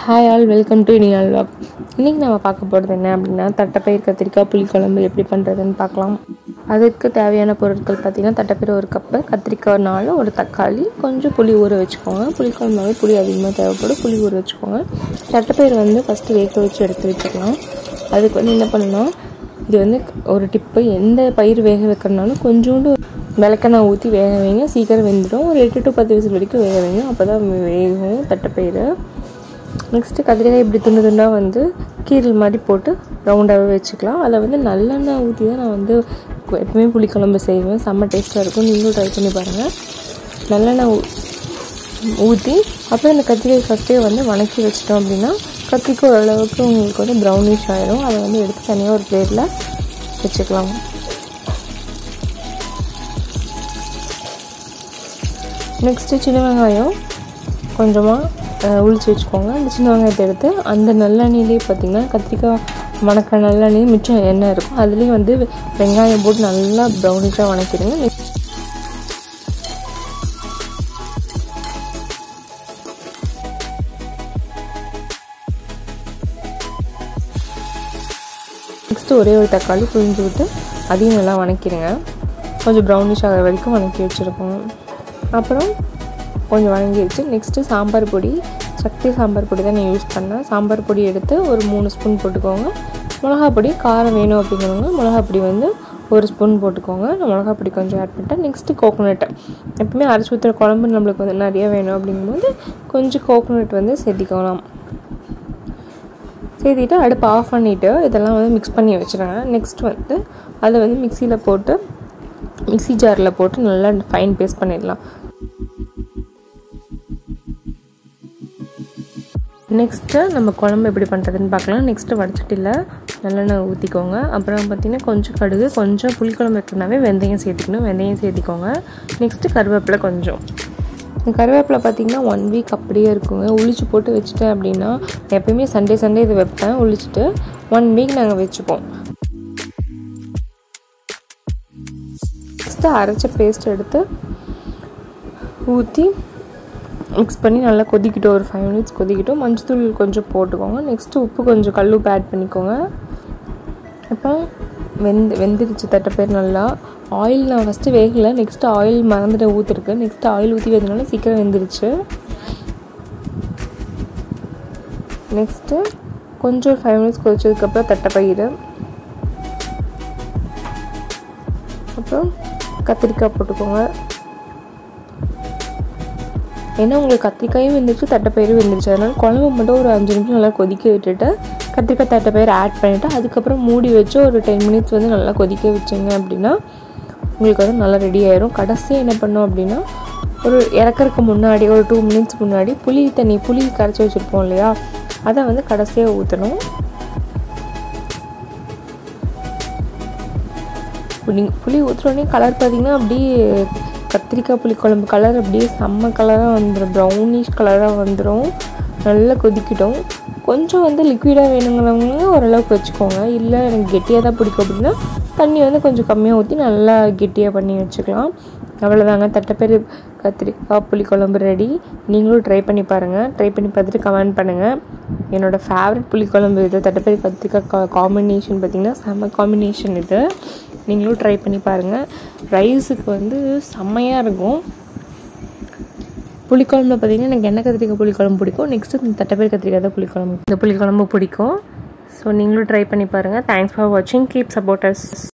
hi all welcome to Iniyal walk இன்றைக்கி நம்ம பார்க்க போகிறது என்ன அப்படின்னா தட்டைப்பயிர் கத்திரிக்காய் புளிக்குழம்பு எப்படி பண்ணுறதுன்னு பார்க்கலாம் அதுக்கு தேவையான பொருட்கள் பார்த்திங்கன்னா தட்டைப்பயிர் ஒரு கப்பு கத்திரிக்காய் நாலு ஒரு தக்காளி கொஞ்சம் புளி ஊற வச்சுக்கோங்க புளிக்குழம்பாவே புளி அதிகமாக தேவைப்படும் புளி ஊற வச்சுக்கோங்க தட்டைப்பயிர் வந்து ஃபஸ்ட்டு வேக வச்சு எடுத்து வச்சுக்கலாம் அதுக்கு வந்து என்ன பண்ணணும் இது வந்து ஒரு டிப்பு எந்த பயிர் வேக வைக்கிறனாலும் கொஞ்சோண்டு விளக்கெண்ணெய் ஊற்றி வேக வைங்க சீக்கிரம் வெந்துடும் ஒரு எட்டு டு பத்து விசில் வரைக்கும் வேக வைங்க அப்போ தான் வேகும் தட்டைப்பயிறு நெக்ஸ்ட்டு கத்திரிக்காய் இப்படி துண்டு துண்டாக வந்து கீரல் மாதிரி போட்டு ரவுண்டாகவே வச்சுக்கலாம் அதை வந்து நல்லெண்ணெய் ஊற்றி தான் நான் வந்து எப்பவுமே புளிக்குழம்பு செய்வேன் செம்ம டேஸ்ட்டாக இருக்கும் நீங்களும் ட்ரை பண்ணி பாருங்கள் நல்லெண்ணெய் ஊ ஊற்றி அப்புறம் இந்த கத்திரிக்காய் ஃபஸ்ட்டே வந்து வணக்கி வச்சிட்டோம் அப்படின்னா கத்திரிக்காய் ஓரளவுக்கு உங்களுக்கு வந்து ப்ரௌனிஷ் ஆயிடும் அதை வந்து எடுத்து தனியாக ஒரு பிளேட்டில் வச்சுக்கலாம் நெக்ஸ்ட்டு சின்ன வெங்காயம் கொஞ்சமாக உளிச்சு வச்சுக்கோங்க அந்த சின்ன வெங்காயத்தை எடுத்து அந்த நல்லெண்ணெயிலே பார்த்திங்கன்னா கத்திரிக்காய் வணக்க நல்லெண்ணெய் மிச்சம் எண்ணெய் இருக்கும் அதுலேயும் வந்து வெங்காயம் போட்டு நல்லா ப்ரௌனிஷாக வணக்கிடுங்க நெக்ஸ்ட்டு ஒரே ஒரு தக்காளி புழிஞ்சு விட்டு அதையும் நல்லா வணக்கிடுங்க கொஞ்சம் ப்ரௌனிஷ் ஆகிற வரைக்கும் வணக்கி வச்சுருக்கோம் அப்புறம் கொஞ்சம் வணங்கிடுச்சு நெக்ஸ்ட்டு சாம்பார் பொடி சக்தி சாம்பார் பொடி தான் நான் யூஸ் பண்ணேன் சாம்பார் பொடி எடுத்து ஒரு மூணு ஸ்பூன் போட்டுக்கோங்க மிளகா பொடி காரம் வேணும் அப்படிங்கிறவங்க மிளகா பொடி வந்து ஒரு ஸ்பூன் போட்டுக்கோங்க நான் மிளகா பொடி கொஞ்சம் ஆட் பண்ணிட்டேன் நெக்ஸ்ட்டு கோகோனட் எப்பவுமே அரைச்சி ஊற்றுற குழம்பு நம்மளுக்கு வந்து நிறைய வேணும் அப்படிங்கும்போது கொஞ்சம் கோகோனட் வந்து சேர்த்திக்கலாம் சேர்த்திட்டு அடுப்பு ஆஃப் பண்ணிவிட்டு இதெல்லாம் வந்து மிக்ஸ் பண்ணி வச்சுருங்க நெக்ஸ்ட் வந்து அதை வந்து மிக்சியில் போட்டு மிக்சி ஜாரில் போட்டு நல்லா ஃபைன் பேஸ்ட் பண்ணிடலாம் நெக்ஸ்ட்டு நம்ம குழம்பு எப்படி பண்ணுறதுன்னு பார்க்கலாம் நெக்ஸ்ட்டு வடச்சட்டியில் நல்லெண்ணெய் ஊற்றிக்கோங்க அப்புறம் பார்த்திங்கன்னா கொஞ்சம் கடுகு கொஞ்சம் புளிக்குழம்பு வைக்கணுனாவே வெந்தயம் சேர்த்திக்கணும் வெந்தயம் சேர்த்திக்கோங்க நெக்ஸ்ட்டு கருவேப்பிலை கொஞ்சம் இந்த கருவேப்பிலை பார்த்திங்கன்னா ஒன் வீக் அப்படியே இருக்குங்க உளிச்சு போட்டு வச்சுட்டேன் அப்படின்னா எப்பயுமே சண்டே சண்டே இது வைப்பேன் உளிச்சிட்டு ஒன் வீக் நாங்கள் வச்சுப்போம் நெக்ஸ்ட்டு அரைச்ச பேஸ்ட் எடுத்து ஊற்றி மிக்ஸ் பண்ணி நல்லா கொதிக்கிட்டோம் ஒரு ஃபைவ் மினிட்ஸ் கொதிக்கிட்டோம் மஞ்சத்தூள் கொஞ்சம் போட்டுக்கோங்க நெக்ஸ்ட்டு உப்பு கொஞ்சம் கல் உப்பு ஆட் பண்ணிக்கோங்க அப்புறம் வெந்து வெந்துருச்சு தட்டைப்பேர் நல்லா ஆயில் நான் ஃபஸ்ட்டு வேகலை நெக்ஸ்ட்டு ஆயில் மறந்துட்டு ஊற்றிருக்கு நெக்ஸ்ட்டு ஆயில் ஊற்றி வைக்கிறதுனால சீக்கிரம் வெந்துருச்சு நெக்ஸ்ட்டு கொஞ்சம் ஒரு ஃபைவ் மினிட்ஸ் கொதிச்சதுக்கப்புறம் தட்டைப்பயிறு அப்புறம் கத்திரிக்காய் போட்டுக்கோங்க ஏன்னா உங்களுக்கு கத்திரிக்காயும் வெந்துருச்சு தட்டைப்பயிரும் வெந்துருச்சு அதனால் குழம்பு மட்டும் ஒரு அஞ்சு நிமிஷம் நல்லா கொதிக்க விட்டுட்டு கத்திரிக்காய் தட்டைப்பயிர் ஆட் பண்ணிவிட்டு அதுக்கப்புறம் மூடி வச்சு ஒரு டென் மினிட்ஸ் வந்து நல்லா கொதிக்க வச்சிங்க அப்படின்னா உங்களுக்கு வந்து நல்லா ரெடி ஆயிரும் கடைசியாக என்ன பண்ணோம் அப்படின்னா ஒரு இறக்கறதுக்கு முன்னாடி ஒரு டூ மினிட்ஸ் முன்னாடி புளி தண்ணி புளி கரைச்சி வச்சுருப்போம் இல்லையா அதை வந்து கடைசியாக ஊற்றணும் நீங்கள் புளி ஊற்றுறோடனே கலர் பார்த்திங்கன்னா அப்படியே கத்திரிக்காய் புளி குழம்பு கலர் அப்படியே செம்ம கலராக வந்துடும் ப்ரௌனிஷ் கலராக வந்துடும் நல்லா கொதிக்கிட்டோம் கொஞ்சம் வந்து லிக்விடாக வேணுங்கிறவங்க ஓரளவுக்கு வச்சுக்கோங்க இல்லை எனக்கு கெட்டியாக தான் பிடிக்கும் அப்படின்னா தண்ணி வந்து கொஞ்சம் கம்மியாக ஊற்றி நல்லா கெட்டியாக பண்ணி வச்சுக்கலாம் அவ்வளோதாங்க தட்டைப்பேர் கத்திரிக்காய் புளி குழம்பு ரெடி நீங்களும் ட்ரை பண்ணி பாருங்கள் ட்ரை பண்ணி பார்த்துட்டு கமெண்ட் பண்ணுங்கள் என்னோடய ஃபேவரட் புளி குழம்பு இது தட்டைப்பேர் கத்திரிக்காய் காம்பினேஷன் பார்த்திங்கன்னா செம்ம காம்பினேஷன் இது நீங்களும் ட்ரை பண்ணி பாருங்கள் ரைஸுக்கு வந்து செம்மையாக இருக்கும் புளிக்குழம்புல பார்த்திங்கன்னா எனக்கு எண்ணெய் கத்திரிக்காய் புளிக்குழம்பு பிடிக்கும் நெக்ஸ்ட்டு இந்த தட்டைப்பேர் கத்திரிக்காய் தான் புளிக்குழம்பு இந்த புளிக்குழம்பு பிடிக்கும் ஸோ நீங்களும் ட்ரை பண்ணி பாருங்கள் தேங்க்ஸ் ஃபார் வாட்சிங் கீப் சப்போர்ட்டர்ஸ்